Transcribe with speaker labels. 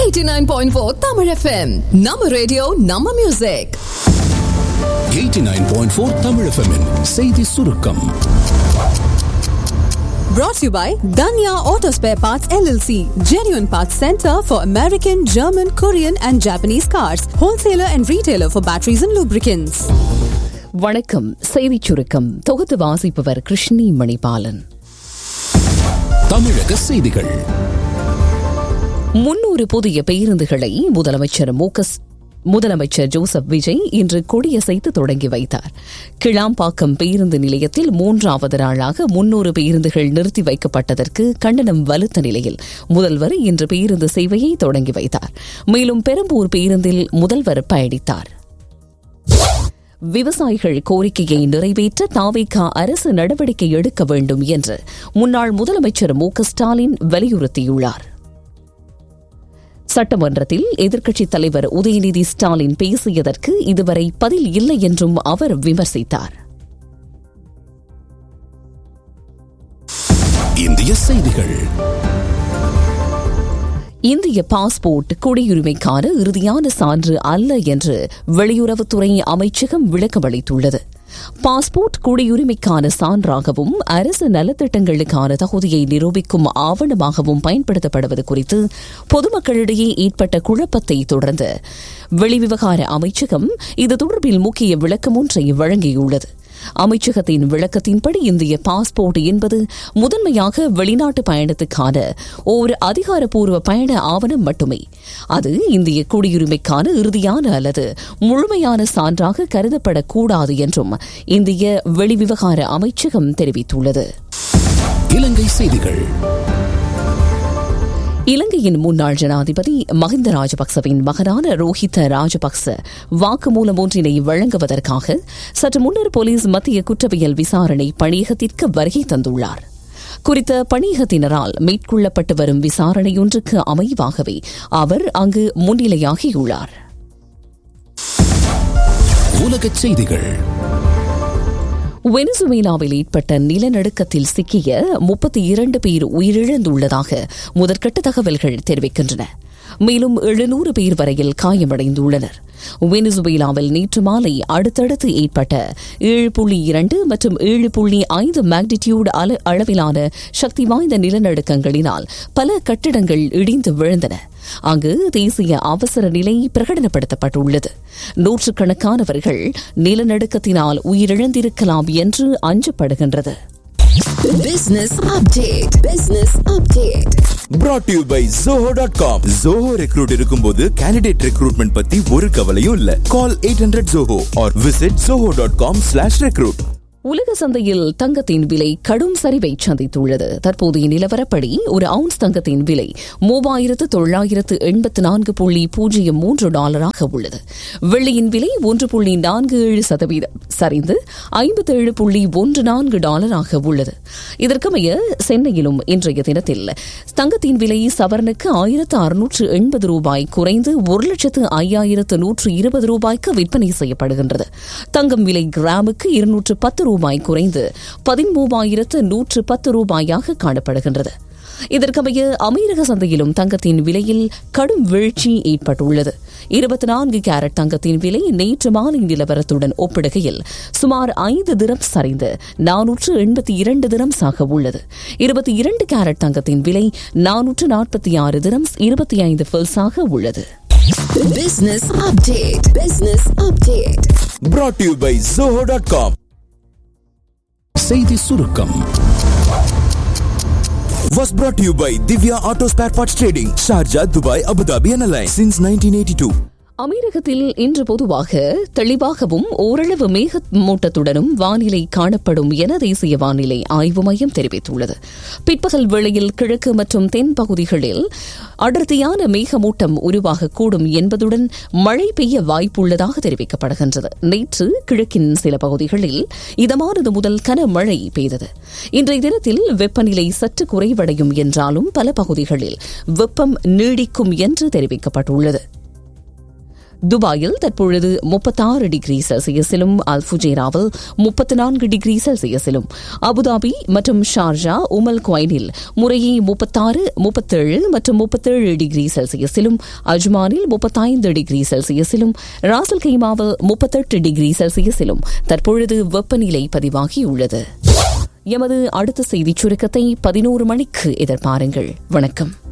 Speaker 1: 89.4 Tamil FM. நம்ம radio நம்ம music
Speaker 2: 89.4 Tamil FM -இன் செய்தி சுருக்கம்
Speaker 1: brought to you by Danya Auto Spare Parts LLC, genuine parts center for American, German, Korean and Japanese cars, wholesaler and retailer for batteries and lubricants.
Speaker 3: வணக்கம் செய்திச் சுருக்கம் தொகுத்து வாசிப்பவர் கிருஷ்ணி மணிபாலன்
Speaker 2: தமிழக செய்திகள்
Speaker 3: முன்னூறு புதிய பேருந்துகளை முதலமைச்சர் மு க ஸ்- முதலமைச்சர் ஜோசப் விஜய் இன்று கொடியசைத்து தொடங்கி வைத்தார் கிளாம்பாக்கம் பேருந்து நிலையத்தில் மூன்றாவது நாளாக முன்னூறு பேருந்துகள் நிறுத்தி வைக்கப்பட்டதற்கு கண்டனம் வலுத்த நிலையில் முதல்வர் இன்று பேருந்து சேவையை தொடங்கி வைத்தார் மேலும் பெரம்பூர் பேருந்தில் முதல்வர் பயணித்தார் விவசாயிகள் கோரிக்கையை நிறைவேற்ற தாவேகா அரசு நடவடிக்கை எடுக்க வேண்டும் என்று முன்னாள் முதலமைச்சர் மு க ஸ்டாலின் வலியுறுத்தியுள்ளார் சட்டமன்றத்தில் எதிர்க்கட்சித் தலைவர் உதயநிதி ஸ்டாலின் பேசியதற்கு இதுவரை பதில் இல்லை என்றும் அவர் விமர்சித்தார்
Speaker 2: இந்திய செய்திகள்
Speaker 3: இந்திய பாஸ்போர்ட் குடியுரிமைக்கான இறுதியான சான்று அல்ல என்று வெளியுறவுத்துறை அமைச்சகம் விளக்கமளித்துள்ளது பாஸ்போர்ட் குடியுரிமைக்கான சான்றாகவும் அரசு நலத்திட்டங்களுக்கான தகுதியை நிரூபிக்கும் ஆவணமாகவும் பயன்படுத்தப்படுவது குறித்து பொதுமக்களிடையே ஏற்பட்ட குழப்பத்தை தொடர்ந்து வெளிவிவகார அமைச்சகம் இது தொடர்பில் முக்கிய விளக்கம் ஒன்றை வழங்கியுள்ளது அமைச்சகத்தின் விளக்கத்தின்படி இந்திய பாஸ்போர்ட் என்பது முதன்மையாக வெளிநாட்டு பயணத்துக்கான ஓர் அதிகாரப்பூர்வ பயண ஆவணம் மட்டுமே அது இந்திய குடியுரிமைக்கான இறுதியான அல்லது முழுமையான சான்றாக கருதப்படக்கூடாது என்றும் இந்திய வெளிவிவகார அமைச்சகம் தெரிவித்துள்ளது
Speaker 2: இலங்கை செய்திகள்
Speaker 3: இலங்கையின் முன்னாள் ஜனாதிபதி மஹிந்த ராஜபக்சவின் மகனான ரோஹித ராஜபக்ச வாக்குமூலம் ஒன்றினை வழங்குவதற்காக சற்று முன்னர் போலீஸ் மத்திய குற்றவியல் விசாரணை பணியகத்திற்கு வருகை தந்துள்ளார் குறித்த பணியகத்தினரால் மேற்கொள்ளப்பட்டு வரும் விசாரணையொன்றுக்கு அமைவாகவே அவர் அங்கு முன்னிலையாகியுள்ளார்
Speaker 2: உலகச் செய்திகள்
Speaker 3: வெனிசுவேலாவில் ஏற்பட்ட நிலநடுக்கத்தில் சிக்கிய முப்பத்தி இரண்டு பேர் உயிரிழந்துள்ளதாக முதற்கட்ட தகவல்கள் தெரிவிக்கின்றன மேலும் எழுநூறு பேர் வரையில் காயமடைந்துள்ளனர் வெனிசுவேலாவில் நேற்று மாலை அடுத்தடுத்து ஏற்பட்ட ஏழு புள்ளி இரண்டு மற்றும் ஏழு புள்ளி ஐந்து மேக்னிடியூட் அள- அளவிலான சக்தி வாய்ந்த நிலநடுக்கங்களினால் பல கட்டிடங்கள் இடிந்து விழுந்தன அங்கு தேசிய அவசர நிலை பிரகடனப்படுத்தப்பட்டுள்ளது நூற்றுக்கணக்கானவர்கள் நிலநடுக்கத்தினால் உயிரிழந்திருக்கலாம் என்று அஞ்சப்படுகின்றது
Speaker 1: Business update. Business update.
Speaker 4: brought to you by zoho.com zoho recruit இருக்கும்போது candidate recruitment பத்தி ஒரு கவலையும் இல்ல call 800 zoho or visit zoho.com slash recruit
Speaker 3: உலக சந்தையில் தங்கத்தின் விலை கடும் சரிவை சந்தித்துள்ளது தற்போதைய நிலவரப்படி ஒரு அவுன்ஸ் தங்கத்தின் விலை மூவாயிரத்து தொள்ளாயிரத்து எண்பத்து நான்கு புள்ளி பூஜ்ஜியம் மூன்று டாலராக உள்ளது வெள்ளியின் விலை ஒன்று புள்ளி நான்கு ஏழு சதவீதம் சரிந்து ஐம்பத்தேழு புள்ளி ஒன்று நான்கு டாலராக உள்ளது இதற்கமைய சென்னையிலும் இன்றைய தினத்தில் தங்கத்தின் விலை சவரனுக்கு ஆயிரத்து அறுநூற்று எண்பது ரூபாய் குறைந்து ஒரு லட்சத்து ஐயாயிரத்து நூற்று இருபது ரூபாய்க்கு விற்பனை செய்யப்படுகின்றது தங்கம் விலை கிராமுக்கு இருநூற்று பத்து ரூபாய் குறைந்து பதிமூவாயிரத்து நூற்று பத்து ரூபாயாக காணப்படுகின்றது இதற்கமைய அமீரக சந்தையிலும் தங்கத்தின் விலையில் கடும் வீழ்ச்சி ஏற்பட்டுள்ளது இருபத்தி நான்கு கேரட் தங்கத்தின் விலை நேற்று மாலை நிலவரத்துடன் ஒப்பிடுகையில் சுமார் ஐந்து திரம் சரிந்து நானூற்று எண்பத்தி இரண்டு திரம்ஸாக உள்ளது இருபத்தி இரண்டு கேரட் தங்கத்தின் விலை நானூற்று நாற்பத்தி ஆறு திரம்ஸ் இருபத்தி ஐந்து ஃபில்ஸாக உள்ளது
Speaker 1: Business update. Business update.
Speaker 4: brought to you by zoho.com
Speaker 2: செய்தி சுருக்கம்
Speaker 4: was brought to you by Divya Auto Spare Parts Trading Sharjah Dubai Abu Dhabi and Alliance since 1982
Speaker 3: அமீரகத்தில் இன்று பொதுவாக தெளிவாகவும் ஓரளவு மேகமூட்டத்துடனும் வானிலை காணப்படும் என தேசிய வானிலை ஆய்வு மையம் தெரிவித்துள்ளது பிற்பகல் வேளையில் கிழக்கு மற்றும் தென் பகுதிகளில் அடர்த்தியான மேகமூட்டம் உருவாகக்கூடும் என்பதுடன் மழை பெய்ய வாய்ப்புள்ளதாக தெரிவிக்கப்படுகின்றது நேற்று கிழக்கின் சில பகுதிகளில் இதமானது முதல் கனமழை பெய்தது இன்றைய தினத்தில் வெப்பநிலை சற்று குறைவடையும் என்றாலும் பல பகுதிகளில் வெப்பம் நீடிக்கும் என்று தெரிவிக்கப்பட்டுள்ளது துபாயில் தற்பொழுது முப்பத்தாறு டிகிரி செல்சியஸிலும் அல்புஜேராவில் முப்பத்தி நான்கு டிகிரி செல்சியஸிலும் அபுதாபி மற்றும் ஷார்ஜா உமல் குவைனில் முறையே முப்பத்தாறு முப்பத்தேழு மற்றும் முப்பத்தேழு டிகிரி செல்சியஸிலும் அஜ்மானில் முப்பத்தைந்து டிகிரி செல்சியஸிலும் ராசல் கைமாவில் முப்பத்தெட்டு டிகிரி செல்சியஸிலும் தற்பொழுது வெப்பநிலை பதிவாகியுள்ளது எமது அடுத்த செய்திச் சுருக்கத்தை பதினோரு மணிக்கு எதிர்பாருங்கள் வணக்கம்